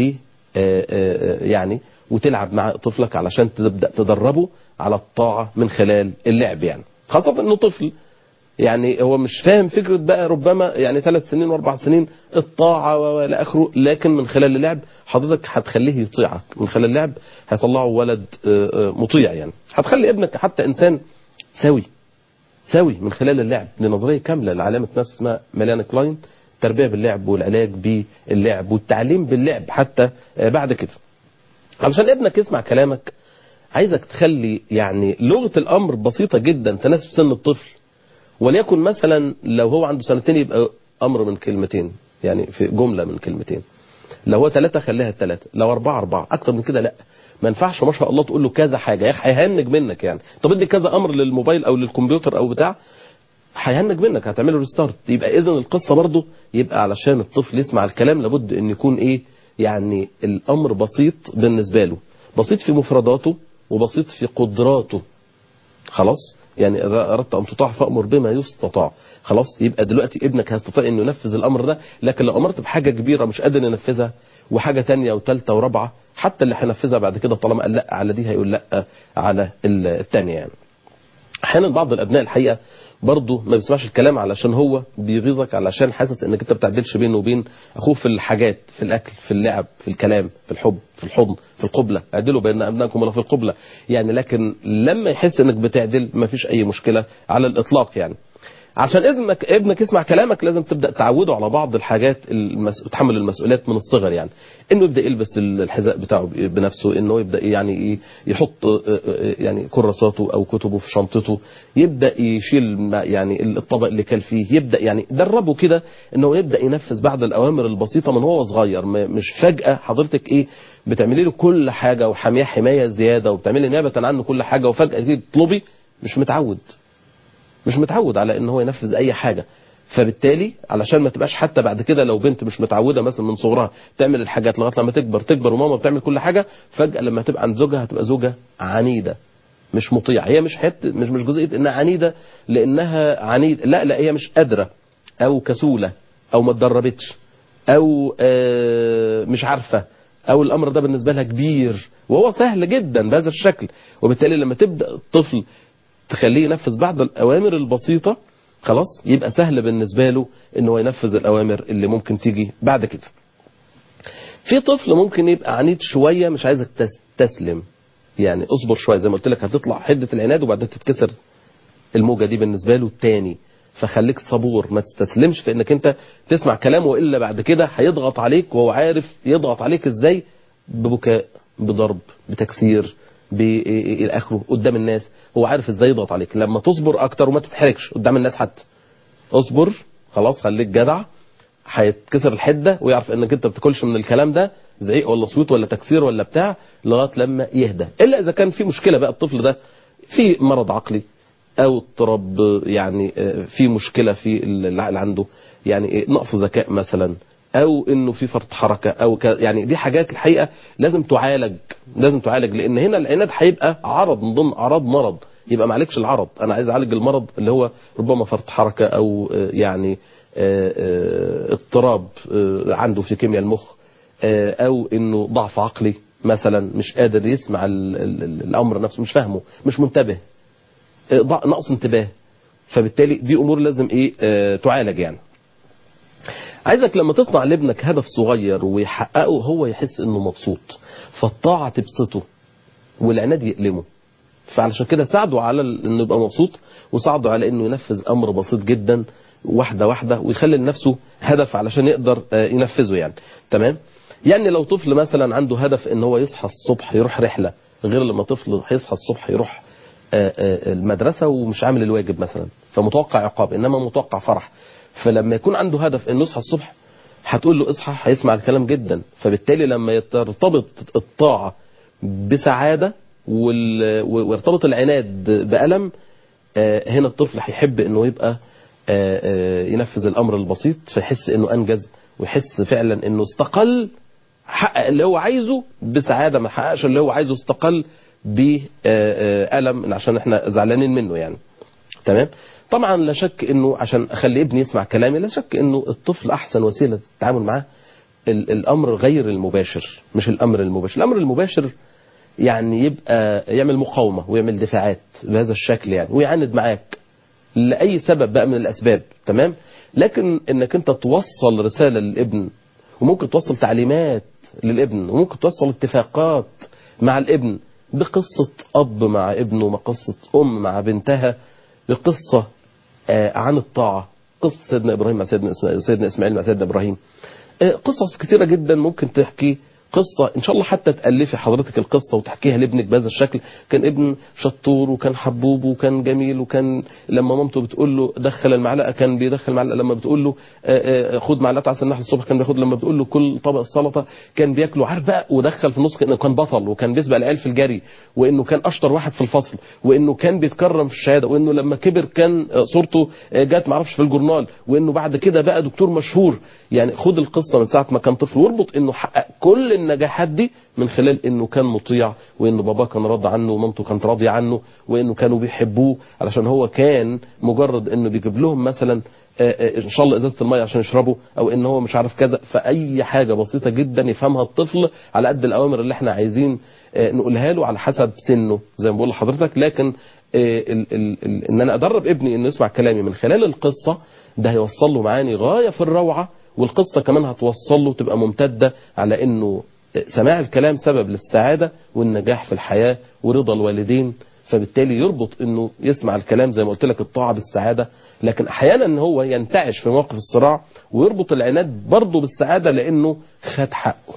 يعني وتلعب مع طفلك علشان تبدا تدربه على الطاعه من خلال اللعب يعني خاصه انه طفل يعني هو مش فاهم فكرة بقى ربما يعني ثلاث سنين واربع سنين الطاعة والى اخره لكن من خلال اللعب حضرتك هتخليه يطيعك من خلال اللعب هيطلعه ولد مطيع يعني هتخلي ابنك حتى انسان سوي سوي من خلال اللعب دي نظرية كاملة لعلامة نفس اسمها ميلان كلاين التربية باللعب والعلاج باللعب والتعليم باللعب حتى بعد كده علشان ابنك يسمع كلامك عايزك تخلي يعني لغة الأمر بسيطة جدا تناسب سن الطفل وليكن مثلا لو هو عنده سنتين يبقى أمر من كلمتين يعني في جملة من كلمتين لو هو ثلاثة خليها ثلاثة لو أربعة أربعة أكتر من كده لا ما ينفعش ما شاء الله تقول له كذا حاجة يا أخي هيهنج منك يعني طب ادي كذا أمر للموبايل أو للكمبيوتر أو بتاع هيهنج منك هتعمله ريستارت يبقى إذا القصة برضه يبقى علشان الطفل يسمع الكلام لابد أن يكون إيه يعني الأمر بسيط بالنسبة له بسيط في مفرداته وبسيط في قدراته خلاص يعني إذا أردت أن تطاع فأمر بما يستطاع خلاص يبقى دلوقتي ابنك هيستطيع أنه ينفذ الأمر ده لكن لو أمرت بحاجة كبيرة مش قادر ينفذها وحاجة تانية وثالثة ورابعة حتى اللي هينفذها بعد كده طالما قال لا على دي هيقول لا على الثانية يعني أحيانا بعض الأبناء الحقيقة برضه ما بيسمعش الكلام علشان هو بيغيظك علشان حاسس انك انت بتعدلش بينه وبين اخوه في الحاجات في الاكل في اللعب في الكلام في الحب في الحضن في القبلة اعدلوا بين ابنائكم ولا في القبلة يعني لكن لما يحس انك بتعدل ما فيش اي مشكلة على الاطلاق يعني عشان ابنك ابنك يسمع كلامك لازم تبدا تعوده على بعض الحاجات المس... تحمل المسؤوليات من الصغر يعني انه يبدا يلبس الحذاء بتاعه بنفسه انه يبدا يعني ايه يحط آه، آه، يعني كراساته او كتبه في شنطته يبدا يشيل ما- يعني الطبق اللي كان فيه يبدا يعني دربه كده انه يبدا ينفذ بعض الاوامر البسيطه من هو صغير ما- مش فجاه حضرتك ايه بتعملي له كل حاجه وحاميه حمايه زياده وبتعملي نيابه عنه كل حاجه وفجاه تيجي تطلبي مش متعود مش متعود على ان هو ينفذ اي حاجه فبالتالي علشان ما تبقاش حتى بعد كده لو بنت مش متعوده مثلا من صغرها تعمل الحاجات لغايه لما تكبر تكبر وماما بتعمل كل حاجه فجاه لما تبقى عند زوجها هتبقى زوجه عنيده مش مطيعه هي مش حت مش مش جزئيه انها عنيده لانها عنيد لا لا هي مش قادره او كسوله او ما اتدربتش او آه، مش عارفه او الامر ده بالنسبه لها كبير وهو سهل جدا بهذا الشكل وبالتالي لما تبدا الطفل تخليه ينفذ بعض الاوامر البسيطه خلاص يبقى سهل بالنسبه له ان هو ينفذ الاوامر اللي ممكن تيجي بعد كده في طفل ممكن يبقى عنيد شويه مش عايزك تستسلم يعني اصبر شويه زي ما قلت لك هتطلع حده العناد وبعدين تتكسر الموجه دي بالنسبه له تاني فخليك صبور ما تستسلمش في انك انت تسمع كلامه والا بعد كده هيضغط عليك وهو عارف يضغط عليك ازاي ببكاء بضرب بتكسير الى اخره قدام الناس هو عارف ازاي يضغط عليك لما تصبر اكتر وما تتحركش قدام الناس حتى اصبر خلاص خليك جدع هيتكسر الحده ويعرف انك انت بتاكلش من الكلام ده زعيق ولا صوت ولا تكسير ولا بتاع لغايه لما يهدى الا اذا كان في مشكله بقى الطفل ده في مرض عقلي او اضطراب يعني آه، في مشكله في العقل عنده يعني إيه، نقص ذكاء مثلا او انه في فرط حركه او ك... يعني دي حاجات الحقيقه لازم تعالج لازم تعالج لان هنا العناد هيبقى عرض من ضمن اعراض مرض يبقى ما عليكش العرض انا عايز اعالج المرض اللي هو ربما فرط حركه او آه، يعني آه، آه، اضطراب آه، عنده في كيمياء المخ آه، او انه ضعف عقلي مثلا مش قادر يسمع ال- ال- ال- الامر نفسه مش فاهمه مش منتبه آه، ضع- نقص انتباه فبالتالي دي امور لازم ايه آه، تعالج يعني عايزك لما تصنع لابنك هدف صغير ويحققه هو يحس انه مبسوط فالطاعه تبسطه والعناد يألمه فعلشان كده ساعده على ال- انه يبقى مبسوط وساعده على انه ينفذ امر بسيط جدا واحده واحده ويخلي لنفسه هدف علشان يقدر آه، ينفذه يعني تمام يعني لو طفل مثلا عنده هدف ان هو يصحى الصبح يروح رحله غير لما طفل هيصحى الصبح يروح آه، آه، المدرسه ومش عامل الواجب مثلا فمتوقع عقاب انما متوقع فرح فلما يكون عنده هدف انه يصحى الصبح هتقول له اصحى هيسمع الكلام جدا فبالتالي لما ترتبط الطاعه بسعاده وال- ويرتبط العناد بألم آه، هنا الطفل هيحب انه يبقى آه، آه، ينفذ الامر البسيط فيحس انه انجز ويحس فعلا انه استقل حقق اللي هو عايزه بسعاده ما حققش اللي هو عايزه استقل بألم عشان احنا زعلانين منه يعني تمام طبعا لا شك انه عشان اخلي ابني يسمع كلامي لا شك انه الطفل احسن وسيله للتعامل معاه ال- الامر غير المباشر مش الامر المباشر الامر المباشر يعني يبقى يعمل مقاومه ويعمل دفاعات بهذا الشكل يعني ويعاند معاك لاي سبب بقى من الاسباب تمام لكن انك انت توصل رساله للابن وممكن توصل تعليمات للابن وممكن توصل اتفاقات مع الابن بقصه اب مع ابنه بقصه ام مع بنتها بقصه آه، عن الطاعه قصه سيدنا ابراهيم مع سيدنا إسماعيل- سيدنا اسماعيل مع سيدنا ابراهيم آه، قصص كتيرة جدا ممكن تحكي قصة إن شاء الله حتى تألفي حضرتك القصة وتحكيها لابنك بهذا الشكل كان ابن شطور وكان حبوب وكان جميل وكان لما مامته بتقول له دخل المعلقة كان بيدخل معلقة لما بتقول له آه، آه، خد معلقة عسل النحل الصبح كان بياخد لما بتقول له كل طبق السلطة كان بياكله عارف بقى ودخل في النص انه كان بطل وكان بيسبق العيال في الجري وانه كان اشطر واحد في الفصل وانه كان بيتكرم في الشهاده وانه لما كبر كان آه، صورته آه، جت معرفش في الجورنال وانه بعد كده بقى دكتور مشهور يعني خد القصه من ساعه ما كان طفل واربط انه حقق كل النجاحات دي من خلال انه كان مطيع وانه باباه كان راضي عنه ومامته كانت راضيه عنه وانه كانوا بيحبوه علشان هو كان مجرد انه بيجيب لهم مثلا آه، آه، ان شاء الله ازازه الميه عشان يشربوا او ان هو مش عارف كذا فاي حاجه بسيطه جدا يفهمها الطفل على قد الاوامر اللي احنا عايزين آه، نقولها له على حسب سنه زي ما بقول لحضرتك لكن آه، ال- ال- ال- ان انا ادرب ابني انه يسمع كلامي من خلال القصه ده هيوصل له معاني غايه في الروعه والقصه كمان هتوصل له تبقى ممتده على انه سماع الكلام سبب للسعاده والنجاح في الحياه ورضا الوالدين فبالتالي يربط انه يسمع الكلام زي ما قلت لك الطاعه بالسعاده لكن احيانا هو ينتعش في مواقف الصراع ويربط العناد برضه بالسعاده لانه خد حقه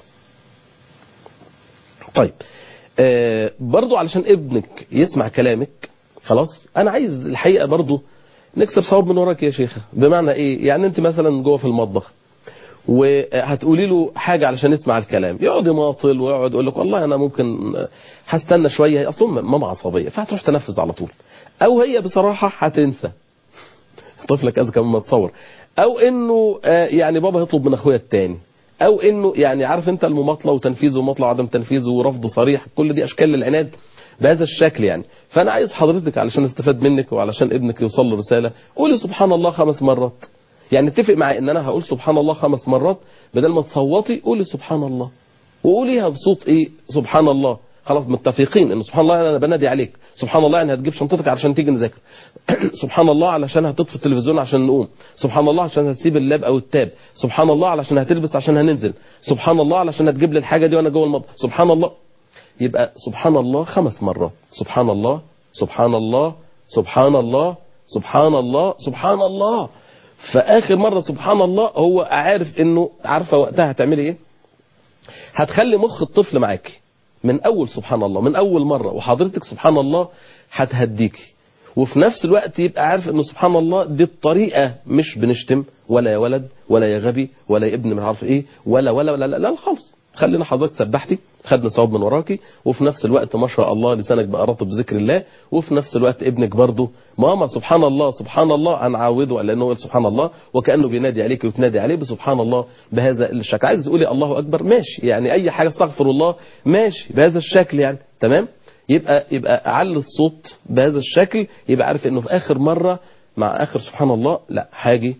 طيب آه برضو علشان ابنك يسمع كلامك خلاص انا عايز الحقيقه برضو نكسب ثواب من وراك يا شيخه بمعنى ايه يعني انت مثلا جوه في المطبخ وهتقولي له حاجه علشان يسمع الكلام يقعد يماطل ويقعد يقول لك والله انا ممكن هستنى شويه اصلا ماما عصبيه فهتروح تنفذ على طول او هي بصراحه هتنسى طفلك اذكى مما تصور او انه آه يعني بابا يطلب من اخويا التاني او انه يعني عارف انت المماطله وتنفيذ ومطلع وعدم تنفيذ ورفض صريح كل دي اشكال للعناد بهذا الشكل يعني فانا عايز حضرتك علشان استفاد منك وعلشان ابنك يوصل له رساله قولي سبحان الله خمس مرات يعني اتفق معي ان انا هقول سبحان الله خمس مرات بدل ما تصوتي قولي سبحان الله وقوليها بصوت ايه سبحان الله خلاص متفقين ان سبحان الله انا بنادي عليك سبحان الله يعني هتجيب شنطتك علشان تيجي نذاكر سبحان الله علشان هتطفي التلفزيون عشان نقوم سبحان الله عشان هتسيب اللاب او التاب سبحان الله علشان هتلبس عشان هننزل سبحان الله علشان هتجيب لي الحاجه دي وانا جوه المطبخ سبحان الله يبقى سبحان الله خمس مرات سبحان الله سبحان الله سبحان الله سبحان الله سبحان الله فاخر مره سبحان الله هو عارف انه عارفه وقتها هتعملي ايه هتخلي مخ الطفل معاكي من اول سبحان الله من اول مره وحضرتك سبحان الله هتهديكي وفي نفس الوقت يبقى عارف انه سبحان الله دي الطريقه مش بنشتم ولا يا ولد ولا يا غبي ولا يا ابن من عارف ايه ولا ولا ولا لا, لا خالص خلينا حضرتك سبحتي خدنا ثواب من وراكي وفي نفس الوقت ما شاء الله لسانك بقى رطب بذكر الله وفي نفس الوقت ابنك برضه ماما سبحان الله سبحان الله انا عاوده على انه يقول سبحان الله وكانه بينادي عليك وتنادي عليه بسبحان الله بهذا الشكل عايز تقولي الله اكبر ماشي يعني اي حاجه استغفر الله ماشي بهذا الشكل يعني تمام يبقى يبقى اعلي الصوت بهذا الشكل يبقى عارف انه في اخر مره مع اخر سبحان الله لا هاجي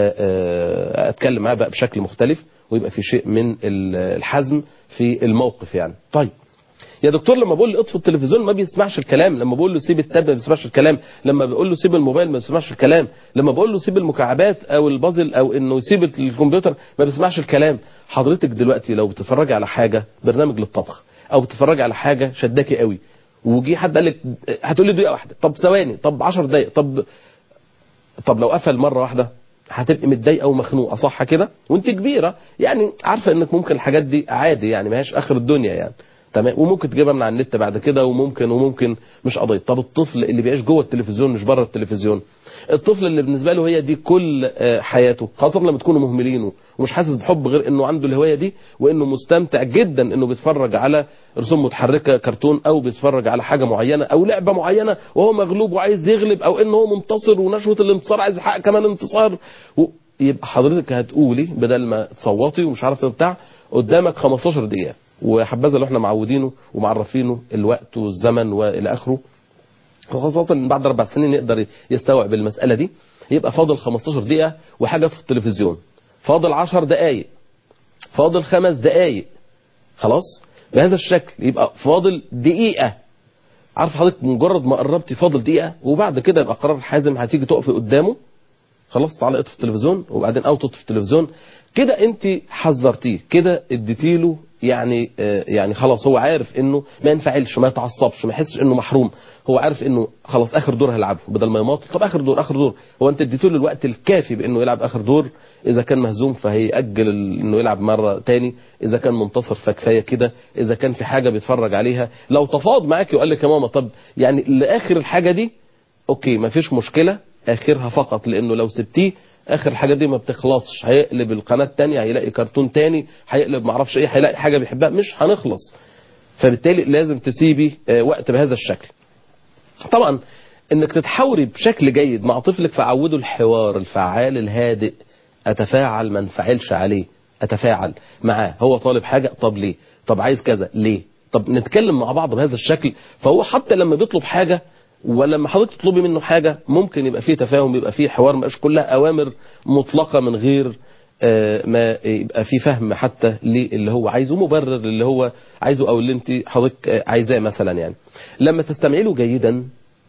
اتكلم معاه بقى بشكل مختلف ويبقى في شيء من الحزم في الموقف يعني طيب يا دكتور لما بقول له اطفي التلفزيون ما بيسمعش الكلام لما بقول له سيب التاب ما بيسمعش الكلام لما بقول له سيب الموبايل ما بيسمعش الكلام لما بقول له سيب المكعبات او البازل او انه يسيب الكمبيوتر ما بيسمعش الكلام حضرتك دلوقتي لو بتتفرجي على حاجه برنامج للطبخ او بتتفرجي على حاجه شداكي قوي وجي حد قال لك هتقول لي دقيقه واحده طب ثواني طب 10 دقائق طب طب لو قفل مره واحده هتبقي متضايقه ومخنوقه صح كده وانت كبيره يعني عارفه انك ممكن الحاجات دي عادي يعني ما هيش اخر الدنيا يعني تمام وممكن تجيبها من على النت بعد كده وممكن وممكن مش قضيه طب الطفل اللي بيعيش جوه التلفزيون مش بره التلفزيون الطفل اللي بالنسبه له هي دي كل حياته خاصه لما تكونوا مهملينه ومش حاسس بحب غير انه عنده الهوايه دي وانه مستمتع جدا انه بيتفرج على رسوم متحركه كرتون او بيتفرج على حاجه معينه او لعبه معينه وهو مغلوب وعايز يغلب او انه هو منتصر ونشوه الانتصار عايز يحقق كمان انتصار و... يبقى حضرتك هتقولي بدل ما تصوتي ومش عارف بتاع قدامك 15 دقيقه وحبذا لو احنا معودينه ومعرفينه الوقت والزمن والى اخره وخاصة بعد أربع سنين يقدر يستوعب المسألة دي يبقى فاضل 15 دقيقة وحاجة في التلفزيون فاضل 10 دقايق فاضل خمس دقايق خلاص بهذا الشكل يبقى فاضل دقيقة عارف حضرتك مجرد ما قربتي فاضل دقيقة وبعد كده يبقى قرار حازم هتيجي تقفي قدامه خلاص تعالى اطفي التلفزيون وبعدين او تطفي التلفزيون كده انت حذرتيه كده اديتيله يعني آه يعني خلاص هو عارف انه ما ينفعلش ما يتعصبش ما يحسش انه محروم هو عارف انه خلاص اخر دور هيلعبه بدل ما يماطل طب اخر دور اخر دور هو انت اديته له الوقت الكافي بانه يلعب اخر دور اذا كان مهزوم فهيأجل انه يلعب مره تاني اذا كان منتصر فكفايه كده اذا كان في حاجه بيتفرج عليها لو تفاوض معاكي وقال لك يا ماما طب يعني لاخر الحاجه دي اوكي ما فيش مشكله اخرها فقط لانه لو سبتيه اخر الحاجه دي ما بتخلصش هيقلب القناه الثانيه هيلاقي كرتون تاني هيقلب معرفش ايه هيلاقي حاجه بيحبها مش هنخلص فبالتالي لازم تسيبي وقت بهذا الشكل طبعا انك تتحاوري بشكل جيد مع طفلك فعوده الحوار الفعال الهادئ اتفاعل ما انفعلش عليه اتفاعل معاه هو طالب حاجه طب ليه طب عايز كذا ليه طب نتكلم مع بعض بهذا الشكل فهو حتى لما بيطلب حاجه ولما حضرتك تطلبي منه حاجة ممكن يبقى فيه تفاهم يبقى فيه حوار مش كلها أوامر مطلقة من غير ما يبقى فيه فهم حتى للي هو عايزه مبرر اللي هو عايزه أو اللي انت حضرتك عايزاه مثلا يعني لما تستمعي له جيدا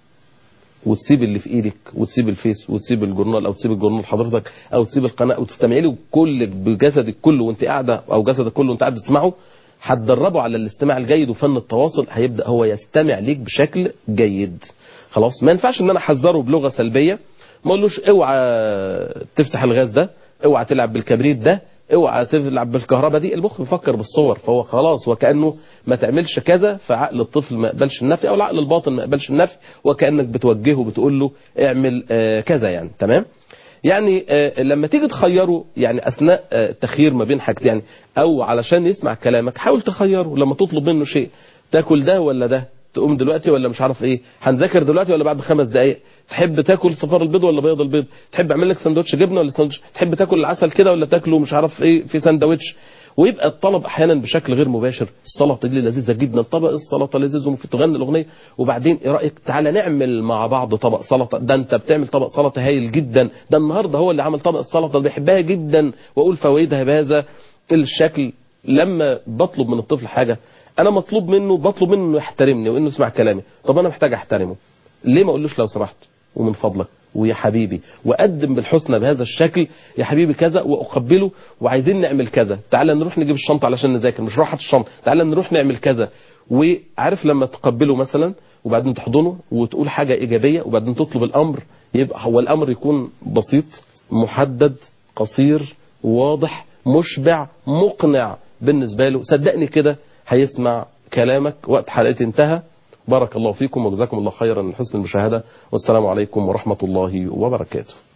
وتسيب اللي في ايدك وتسيب الفيس وتسيب الجورنال او تسيب الجورنال حضرتك او تسيب القناه وتستمعي له كلك بجسدك كله وانت قاعده او جسدك كله وانت قاعد بتسمعه هتدربه على الاستماع الجيد وفن التواصل هيبدا هو يستمع ليك بشكل جيد خلاص ما ينفعش ان انا احذره بلغه سلبيه ما اقولوش اوعى تفتح الغاز ده اوعى تلعب بالكبريت ده اوعى تلعب بالكهرباء دي المخ بيفكر بالصور فهو خلاص وكانه ما تعملش كذا فعقل الطفل ما يقبلش النفي او العقل الباطن ما يقبلش النفي وكانك بتوجهه بتقول له اعمل آه كذا يعني تمام يعني آه لما تيجي تخيره يعني اثناء آه التخيير ما بين حاجتين يعني او علشان يسمع كلامك حاول تخيره لما تطلب منه شيء تاكل ده ولا ده تقوم دلوقتي ولا مش عارف ايه هنذاكر دلوقتي ولا بعد خمس دقائق تحب تاكل صفار البيض ولا بيض البيض تحب اعمل لك سندوتش جبنه ولا سندوتش تحب تاكل العسل كده ولا تاكله مش عارف ايه في سندوتش ويبقى الطلب احيانا بشكل غير مباشر السلطه دي لذيذه جدا طبق السلطه لذيذ ومفيد تغني الاغنيه وبعدين ايه رايك تعالى نعمل مع بعض طبق سلطه ده انت بتعمل طبق سلطه هايل جدا ده النهارده هو اللي عمل طبق السلطه ده بيحبها جدا واقول فوائدها بهذا الشكل لما بطلب من الطفل حاجه انا مطلوب منه بطلب منه انه يحترمني وانه يسمع كلامي طب انا محتاج احترمه ليه ما اقولوش لو سمحت ومن فضلك ويا حبيبي وقدم بالحسنى بهذا الشكل يا حبيبي كذا واقبله وعايزين نعمل كذا تعالى نروح نجيب الشنطه علشان نذاكر مش راحه الشنطه تعالى نروح نعمل كذا وعارف لما تقبله مثلا وبعدين تحضنه وتقول حاجه ايجابيه وبعدين تطلب الامر يبقى هو الامر يكون بسيط محدد قصير واضح مشبع مقنع بالنسبه له صدقني كده هيسمع كلامك وقت حلقتي انتهى بارك الله فيكم وجزاكم الله خيرا من حسن المشاهدة والسلام عليكم ورحمة الله وبركاته